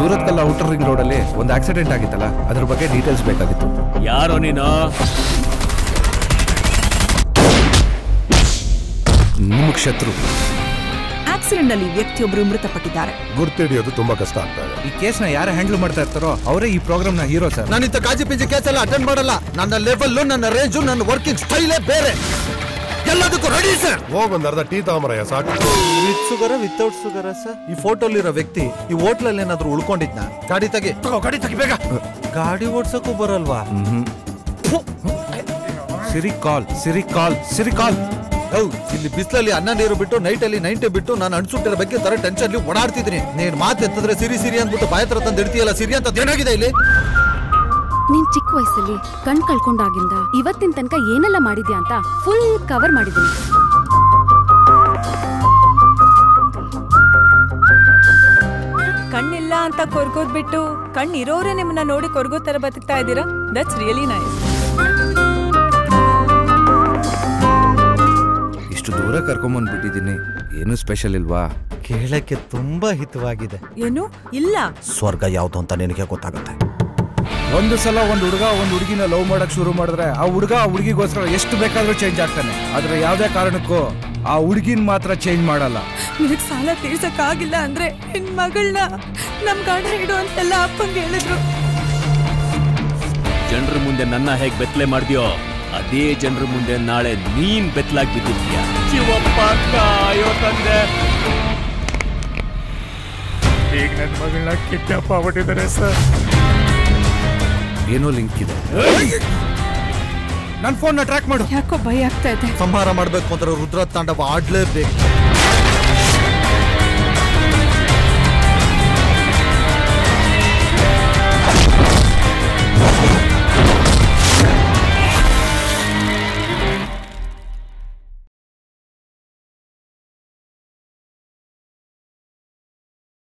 Surathkal outer ring ರೋಡಲ್ಲಿ ಒಂದು accident ಆಗಿತ್ತಲ್ಲ ಅದ್ರ ಬಗ್ಗೆ ಡೀಟೇಲ್ಸ್ ಬೇಕಾಗಿತ್ತು ಯಾರೋ ನೀನು ನಿಮಗೆ ಶತ್ರು ಆಕ್ಸಿಡೆಂಟ್ ನಲ್ಲಿ ವ್ಯಕ್ತಿಯೊಬ್ಬರು ಮೃತಪಟ್ಟಿದ್ದಾರೆ ಗುರ್ತಿಡಿಯೋದು ತುಂಬಾ ಕಷ್ಟ ಆಗ್ತಾ ಇದೆ ಈ ಕೇಸ್ನ ಯಾರು ಹ್ಯಾಂಡಲ್ ಮಾಡ್ತಾ ಇರ್ತಾರೋ ಅವರೇ ಈ ಪ್ರೋಗ್ರಾಮ್ನ ಹೀರೋ ಸರ್ ನಾನು ಇಂಥ ಕಾಜಿ ಪಿಂಜಿ ಕೇಸ್ ಎಲ್ಲ ಅಟೆಂಡ್ ಮಾಡಲ್ಲ ನನ್ನ ಲೆವೆಲ್ಲು ನನ್ನ ರೇಂಜು ನನ್ನ ವರ್ಕಿಂಗ್ ಸ್ಟೈಲೇ ಬೇರೆ ಎಲ್ಲದಕ್ಕೂ ರೆಡಿ ಸರ್ ಹೋಗ್ ಒಂದ್ ಅರ್ಧ ಟೀ ತಗೊಂಬರಯ್ಯ ಸಾಕು with sugar without sugar sir ಈ ಫೋಟೋಲಿರೋ ವ್ಯಕ್ತಿ ಈ ಹೋಟ್ಲಲ್ಲಿ ಏನಾದ್ರು ಉಳ್ಕೊಂಡಿದ್ನ ಗಾಡಿ ತೆಗಿ ತಗೋ ಗಾಡಿ ತೆಗಿ ಬೇಗ ಗಾಡಿ ಓಡ್ಸಕ್ಕೂ ಬರಲ್ವಾ ಸಿರಿ ಕಾಲ್ ಸಿರಿ ಕಾಲ್ ಸಿರಿ ಕಾಲ್ ಹೌ ಇಲ್ಲಿ ಬಿಸಿಲಲ್ಲಿ ಅನ್ನ ನೀರು ಬಿಟ್ಟು ನೈಟ್ ಅಲ್ಲಿ ನೈಂಟಿ ಬಿಟ್ಟು ನಾನು ಅನ್ಸುಟ್ಟಿರೋ ಬಗ್ಗೆ ತರ ಟೆನ್ಷನ್ ಓಡಾಡ್ತಿದ್ದೀನಿ ನೀನ್ ಮಾತು ಎತ್ತಿದ್ರೆ ಸಿರಿ ಸಿರಿ ಅಂದ್ಬಿಟ್ಟು ಬಾಯ ಹತ್ರ ತಂದು ಇಡ್ತೀಯಲ್ಲ ಸಿರಿ ಅಂತ ಏನಾಗಿದೆ ಇಲ್ಲಿ ನೀನ್ ಚಿಕ್ಕ ವಯಸ್ಸಲ್ಲಿ ಕಣ್ ಕಳ್ಕೊಂಡಾಗಿಂದ ಇವತ್ತಿನ ತನಕ ಏನೆಲ್ಲ ಮಾಡಿದ್ಯಾ ಅಂತ ಫುಲ್ ಕವರ್ ಮಾಡಿದೀನಿ ಕಣ್ಣಿಲ್ಲ ಅಂತ ಕೊರ್ಗೋದ್ ಬಿಟ್ಟು ಕಣ್ಣಿರೋರೇ ನಿಮ್ಮನ್ನ ನೋಡಿ ಕೊರ್ಗೋ ತರ ಬದುಕ್ತಾ ಇದ್ದೀರಾ ದಟ್ಸ್ ರಿಯಲಿ ನೈಸ್ ಇಷ್ಟು ದೂರ ಕರ್ಕೊಂಬಂದ್ಬಿಟ್ಟಿದ್ದೀನಿ ಏನು ಸ್ಪೆಷಲ್ ಇಲ್ವಾ ಕೇಳಕ್ಕೆ ತುಂಬಾ ಹಿತವಾಗಿದೆ ಏನು ಇಲ್ಲ ಸ್ವರ್ಗ ಯಾವ್ದು ಅಂತ ನಿನಗೆ ಗೊತ್ತಾಗುತ್ತೆ ಒಂದು ಸಲ ಒಂದು ಹುಡುಗ ಒಂದು ಹುಡುಗಿನ ಲವ್ ಮಾಡಕ್ ಶುರು ಮಾಡಿದ್ರೆ ಆ ಹುಡುಗ ಆ ಹುಡುಗಿಗೋಸ್ಕರ ಎಷ್ಟು ಬೇಕಾದ್ರೂ ಚೇಂಜ್ ಆಗ್ತಾನೆ ಆದ್ರೆ ಯಾವುದೇ ಕಾರಣಕ್ಕೂ ಆ ಹುಡುಗಿನ ಮಾತ್ರ ಚೇಂಜ್ ಮಾಡಲ್ಲ ನಿನಗ್ ಸಾಲ ತೀರ್ಸಕ್ ಆಗಿಲ್ಲ ಅಂದ್ರೆ ನಿನ್ ಮಗಳನ್ನ ನಮ್ ಗಂಡ ಇಡು ಅಂತೆಲ್ಲ ಅಪ್ಪಂಗೆ ಹೇಳಿದ್ರು ಜನರ ಮುಂದೆ ನನ್ನ ಹೇಗ್ ಬೆತ್ತಲೆ ಮಾಡ್ದ್ಯೋ ಅದೇ ಜನರ ಮುಂದೆ ನಾಳೆ ನೀನ್ ಬೆತ್ತಲಾಗಿ ಬಿದ್ದಿದ್ಯಾ ಶಿವಪ್ಪ ಕಾಯೋ ತಂದೆ ಈಗ ನನ್ನ ಮಗಳನ್ನ ಕಿಡ್ನಾಪ್ ಆಗ್ಬಿಟ್ಟಿದ್ದಾರೆ ಸರ್ ಏನೋ ಲಿಂಕ್ ಇದೆ ನನ್ನ ಫೋನ್ನ ಟ್ರ್ಯಾಕ್ ಮಾಡು ಯಾಕೋ ಭಯ ಆಗ್ತಾ ಇದೆ ಸಂಹಾರ ಮಾಡ್ಬೇಕು ಅಂದ್ರೆ ರುದ್ರ ತಾಂಡವ ಆಡ್ಲೇಬೇಕು